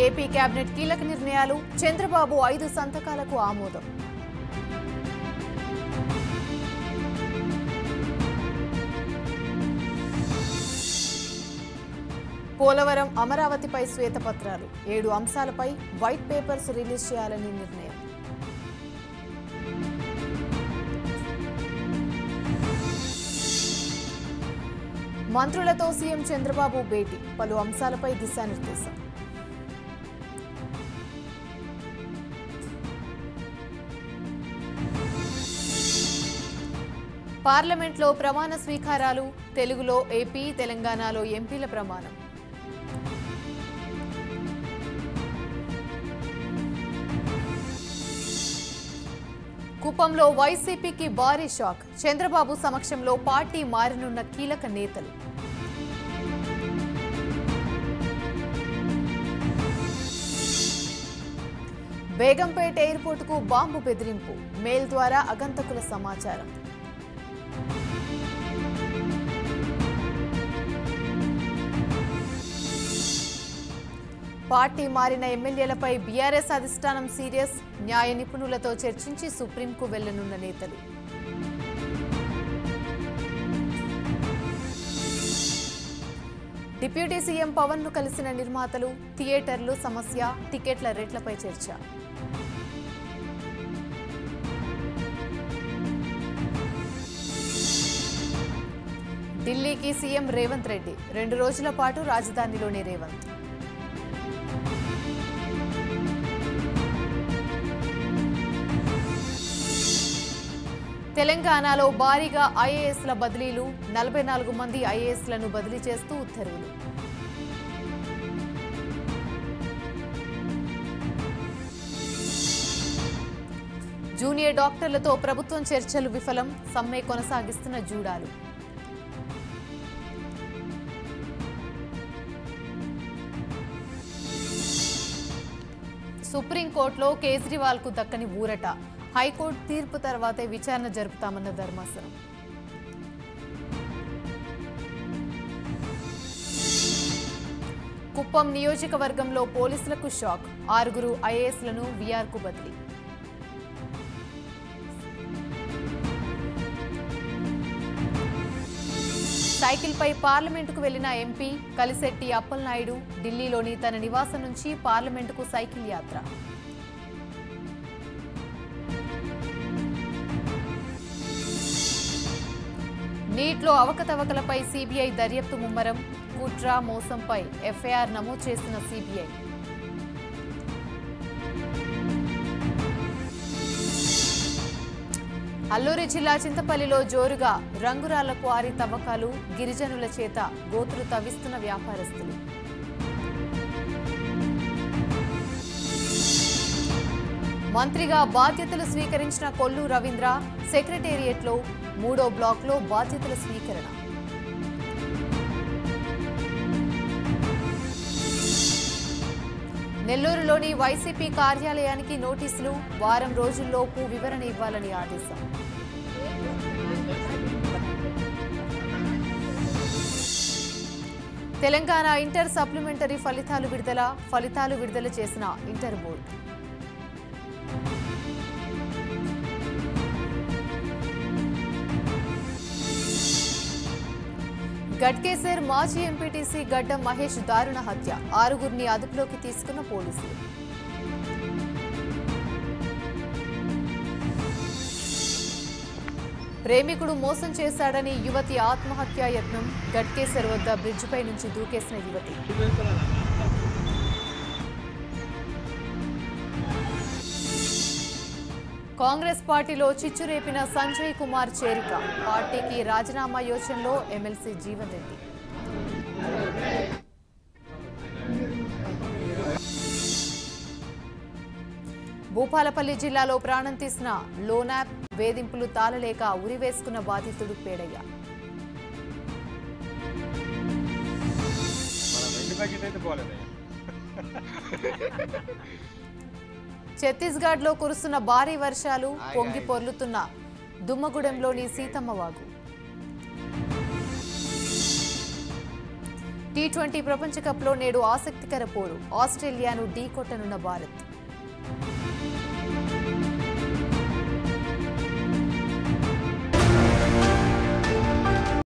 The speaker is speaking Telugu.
ఏపీ కేబినెట్ కీలక నిర్ణయాలు చంద్రబాబు ఐదు సంతకాలకు ఆమోదం పోలవరం అమరావతిపై శ్వేతపత్రాలు ఏడు అంశాలపై వైట్ పేపర్స్ రిలీజ్ చేయాలని నిర్ణయం మంత్రులతో సీఎం చంద్రబాబు భేటీ పలు అంశాలపై దిశానిర్దేశం పార్లమెంట్లో ప్రమాణ స్వీకారాలు తెలుగులో ఏపీ తెలంగాణలో ఎంపీల ప్రమాణం కుప్పంలో వైసీపీకి భారీ షాక్ చంద్రబాబు సమక్షంలో పార్టీ మారనున్న కీలక నేతలు బేగంపేట ఎయిర్పోర్టుకు బాంబు బెదిరింపు మెయిల్ ద్వారా అగంతకుల సమాచారం పార్టీ మారిన ఎమ్మెల్యేలపై బీఆర్ఎస్ అధిష్టానం సీరియస్ న్యాయ నిపుణులతో చర్చించి సుప్రీంకు వెళ్లనున్న నేతలు డిప్యూటీ సీఎం పవన్ ను కలిసిన నిర్మాతలు థియేటర్లు సమస్య టికెట్ల రేట్లపై చర్చ ఢిల్లీకి సీఎం రేవంత్ రెడ్డి రెండు రోజుల పాటు రాజధానిలోనే రేవంత్ తెలంగాణలో భారీగా ఐఏఎస్ల బదిలీలు నలభై నాలుగు మంది ఐఏఎస్లను బదిలీ చేస్తూ ఉత్తర్వులు జూనియర్ డాక్టర్లతో ప్రభుత్వం చర్చలు విఫలం సమ్మె కొనసాగిస్తున్న జూడాలు సుప్రీంకోర్టులో కేజ్రీవాల్ కు దక్కని ఊరట హైకోర్టు తీర్పు తర్వాతే విచారణ జరుపుతామన్న ధర్మాసనం కుప్పం నియోజకవర్గంలో పోలీసులకు షాక్ ఆరుగురు ఐఏఎస్లను వీఆర్కు బదిలీ సైకిల్పై పార్లమెంటుకు వెళ్లిన ఎంపీ కలిశెట్టి అప్పలనాయుడు ఢిల్లీలోని తన నివాసం నుంచి పార్లమెంటుకు సైకిల్ యాత్ర నీట్లో అవకతవకలపై సీబీఐ దర్యాప్తు ముమ్మరం కుట్ర మోసంపై ఎఫ్ఐఆర్ నమోదు చేసిన సీబీఐ అల్లూరి జిల్లా చింతపల్లిలో జోరుగా రంగురాళ్ల క్వారీ తవ్వకాలు గిరిజనుల చేత గోతులు తవ్విస్తున్న వ్యాపారస్తులు మంత్రిగా బాధ్యతలు స్వీకరించిన కొల్లు రవీంద్ర సెక్రటేరియట్లో మూడో బ్లాక్లో బాధ్యతల స్వీకరణ నెల్లూరులోని వైసీపీ కార్యాలయానికి నోటీసులు వారం రోజుల్లోపు వివరణ ఇవ్వాలని ఆదేశం తెలంగాణ ఇంటర్ సప్లిమెంటరీ ఫలితాలు విడుదల ఫలితాలు విడుదల చేసిన ఇంటర్ బోర్డు గట్కేసర్ మాజీ ఎంపీటీసీ గడ్డం మహేష్ దారుణ హత్య ఆరుగురిని అదుపులోకి తీసుకున్న పోలీసులు ప్రేమికుడు మోసం చేశాడని యువతి ఆత్మహత్యా యత్నం గట్కేసర్ వద్ద బ్రిడ్జిపై నుంచి దూకేసిన యువతి కాంగ్రెస్ పార్టీలో చిచ్చురేపిన సంజయ్ కుమార్ చేరిక పార్టీకి రాజీనామా యోచనలో ఎమ్మెల్సీ జీవన్ రెడ్డి భూపాలపల్లి జిల్లాలో ప్రాణం తీసిన లోనాప్ వేధింపులు తాళలేక ఉరివేసుకున్న బాధితుడు పేడయ్య మన వెండి ప్యాకెట్ అయితే పోలేదయ్యా ఛత్తీస్గఢ్ లో కురుస్తున్న భారీ వర్షాలు పొంగి పొర్లుతున్న దుమ్మగూడెంలోని సీతమ్మ వాగు టీ ట్వంటీ ప్రపంచ కప్లో నేడు ఆసక్తికర పోరు ఆస్ట్రేలియాను ఢీకొట్టనున్న భారత్